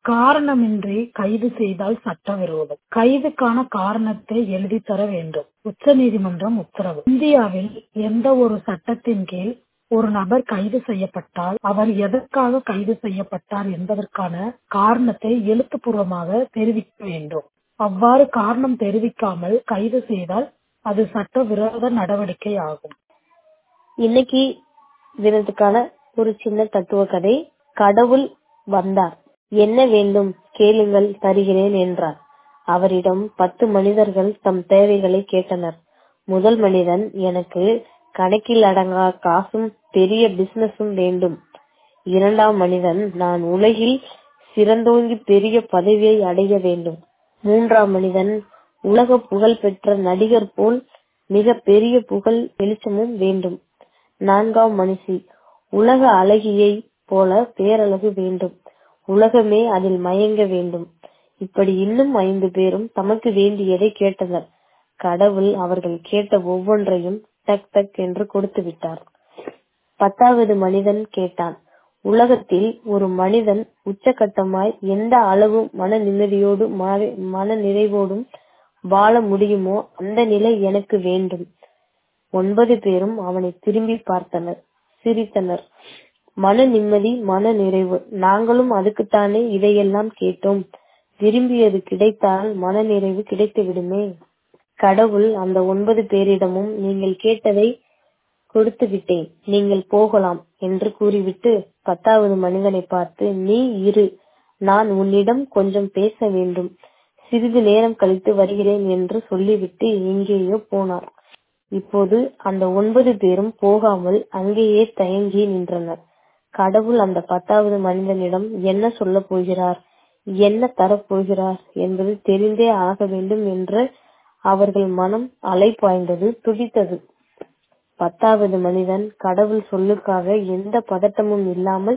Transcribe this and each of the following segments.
காரணமின்றி கைது செய்தால் சட்டவிரோதம் கைதுக்கான காரணத்தை எழுதி தர வேண்டும் உச்சநீதிமன்றம் உத்தரவு இந்தியாவில் எந்த ஒரு சட்டத்தின் கீழ் ஒரு நபர் கைது செய்யப்பட்டால் அவர் எதற்காக கைது செய்யப்பட்டார் என்பதற்கான காரணத்தை எழுத்துப்பூர்வமாக தெரிவிக்க வேண்டும் அவ்வாறு காரணம் தெரிவிக்காமல் கைது செய்தால் அது சட்டவிரோத நடவடிக்கை ஆகும் இன்னைக்கு தினத்துக்கான ஒரு சின்ன தத்துவ கதை கடவுள் வந்தார் என்ன வேண்டும் கேளுங்கள் தருகிறேன் என்றார் அவரிடம் பத்து மனிதர்கள் தம் தேவைகளை கேட்டனர் முதல் மனிதன் எனக்கு கணக்கில் அடங்கா காசும் பெரிய பிசினஸும் வேண்டும் இரண்டாம் மனிதன் நான் உலகில் சிறந்தோங்கி பெரிய பதவியை அடைய வேண்டும் மூன்றாம் மனிதன் உலக புகழ் பெற்ற நடிகர் போல் மிக பெரிய புகழ் வெளிச்சமும் வேண்டும் நான்காம் மனுஷி உலக அழகியை போல பேரழகு வேண்டும் உலகமே அதில் மயங்க வேண்டும் இப்படி இன்னும் ஐந்து பேரும் தமக்கு வேண்டியதை கேட்டனர் கடவுள் அவர்கள் கேட்ட ஒவ்வொன்றையும் டக் டக் என்று கொடுத்து விட்டார் பத்தாவது மனிதன் கேட்டான் உலகத்தில் ஒரு மனிதன் உச்சகட்டமாய் எந்த அளவு மன நிம்மதியோடு மன நிறைவோடும் வாழ முடியுமோ அந்த நிலை எனக்கு வேண்டும் ஒன்பது பேரும் அவனை திரும்பி பார்த்தனர் சிரித்தனர் மன நிம்மதி மன நிறைவு நாங்களும் அதுக்குத்தானே இதையெல்லாம் கேட்டோம் விரும்பியது கிடைத்தால் மன நிறைவு கிடைத்து விடுமே கடவுள் அந்த ஒன்பது பேரிடமும் நீங்கள் கேட்டதை கொடுத்து விட்டேன் நீங்கள் போகலாம் என்று கூறிவிட்டு பத்தாவது மனிதனை பார்த்து நீ இரு நான் உன்னிடம் கொஞ்சம் பேச வேண்டும் சிறிது நேரம் கழித்து வருகிறேன் என்று சொல்லிவிட்டு எங்கேயோ போனார் இப்போது அந்த ஒன்பது பேரும் போகாமல் அங்கேயே தயங்கி நின்றனர் கடவுள் அந்த பத்தாவது மனிதனிடம் என்ன சொல்ல போகிறார் என்ன தரப்போகிறார் என்பது தெரிந்தே ஆக வேண்டும் என்று அவர்கள் மனம் அலைப்பாய்ந்தது துடித்தது பத்தாவது மனிதன் கடவுள் சொல்லுக்காக எந்த பதட்டமும் இல்லாமல்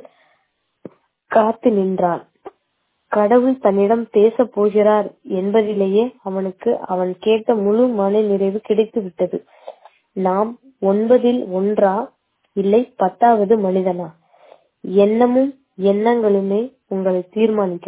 காத்து நின்றான் கடவுள் தன்னிடம் பேச போகிறார் என்பதிலேயே அவனுக்கு அவன் கேட்ட முழு மன நிறைவு கிடைத்து விட்டது நாம் ஒன்பதில் ஒன்றா இல்லை பத்தாவது மனிதனா எண்ணமும் எண்ணங்களுமே உங்களை தீர்மானிக்க